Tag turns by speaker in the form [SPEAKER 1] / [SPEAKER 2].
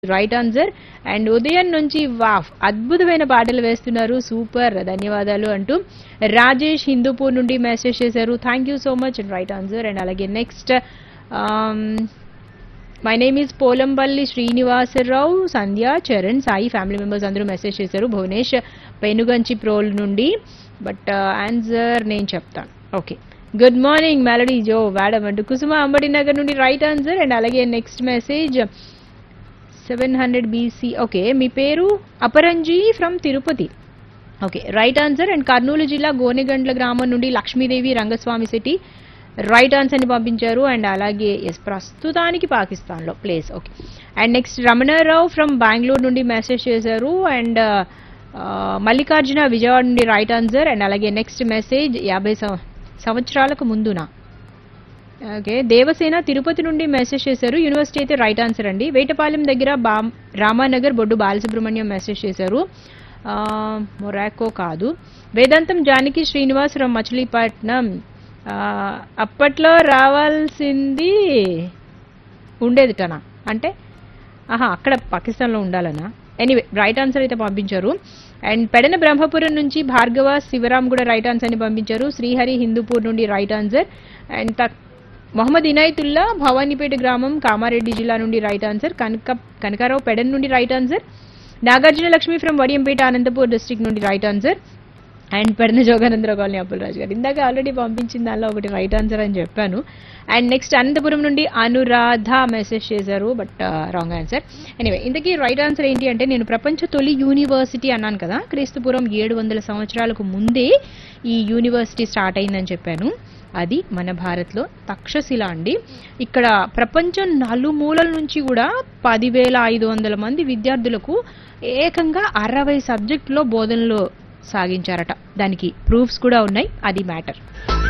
[SPEAKER 1] right answer and ఉదయం నుంచి వాఫ్ అద్భుతమైన పాటలు వేస్తున్నారు సూపర్ ధన్యవాదాలు అంటూ రాజేష్ హిందూపూర్ నుండి మెసేజ్ చేశారు thank you so much right answer and అలాగే next my name is Polampalli Srinivasarao Sandhya Charan Sai family members అందరూ మెసేజ్ చేశారు భువనేష్ పెనుగంచి ప్రోల్ నుండి బట్ ఆన్సర్ నేను చెప్తాను okay good morning Melody Jo madam అంటూ కుసుమ అంబటి నగర్ నుండి రైట్ ఆన్సర్ అండ్ అలాగే next message seven hundred BC okay మీ పేరు Aparanji from Tirupati okay right answer and Kurnool జిల్లా గోనెగండ్ల గ్రామం నుండి లక్ష్మీదేవి రంగస్వామి సిటీ రైట్ ఆన్సర్ని పంపించారు అండ్ అలాగే ఎస్ ప్రస్తుతానికి పాకిస్తాన్లో place okay and next Ramanarao from Bengaluru నుండి మెసేజ్ చేశారు అండ్ మల్లికార్జున విజయవాడ నుండి రైట్ ఆన్సర్ అండ్ అలాగే నెక్స్ట్ మెసేజ్ యాభై సం- సంవత్సరాలకు ముందునా ఓకే దేవసేన తిరుపతి నుండి మెసేజ్ చేశారు యూనివర్సిటీ అయితే రైట్ ఆన్సర్ అండి వేటపాలెం దగ్గర బా రామానగర్ బొడ్డు బాలసుబ్రహ్మణ్యం మెసేజ్ చేశారు ఆ, మొరాకో కాదు వేదాంతం జానకి శ్రీనివాసరావు మచిలీపట్నం ఆ, అప్పట్లో రావాల్సింది ఉండేదిటనా అంటే ఆహా అక్కడ పాకిస్తాన్లో ఉండాలనా ఎనీవే రైట్ ఆన్సర్ అయితే పంపించారు అండ్ పెడన బ్రహ్మపురం నుంచి భార్గవ శివరాం కూడా రైట్ ఆన్సర్ని పంపించారు శ్రీహరి హిందూపూర్ నుండి రైట్ ఆన్సర్ అండ్ తక్ మొహమ్మద్ ఇనాయతుల్లా భవానీపేట గ్రామం కామారెడ్డి జిల్లా నుండి రైట్ ఆన్సర్ కనక కనకారావు పెడన్ నుండి right answer Nagarjuna Lakshmi from Vadiyampeta Anantapur district నుండి right answer and Pedana Joganandarao colony Appularaju గారు ఇందాక ఆల్రెడీ పంపించిన దానిలో ఒకటి రైట్ ఆన్సర్ అని చెప్పాను అండ్ నెక్స్ట్ అనంతపురం నుండి అనురాధ మెసేజ్ చేశారు బట్ రాంగ్ ఆన్సర్ ఎనీవే ఇంతకీ రైట్ ఆన్సర్ ఏంటి అంటే నేను ప్రపంచ తొలి యూనివర్సిటీ అన్నాను కదా క్రీస్తుపురం ఏడు వందల సంవత్సరాలకు ముందే ఈ యూనివర్సిటీ స్టార్ట్ అయిందని చెప్పాను అది మన భారత్లో తక్షశిల అండి ఇక్కడ ప్రపంచం నలుమూలల నుంచి కూడా పదివేల ఐదు వందల మంది విద్యార్థులకు ఏకంగా అరవై సబ్జెక్టులో బోధనలు సాగించారట దానికి ప్రూఫ్స్ కూడా ఉన్నాయి అది మ్యాటర్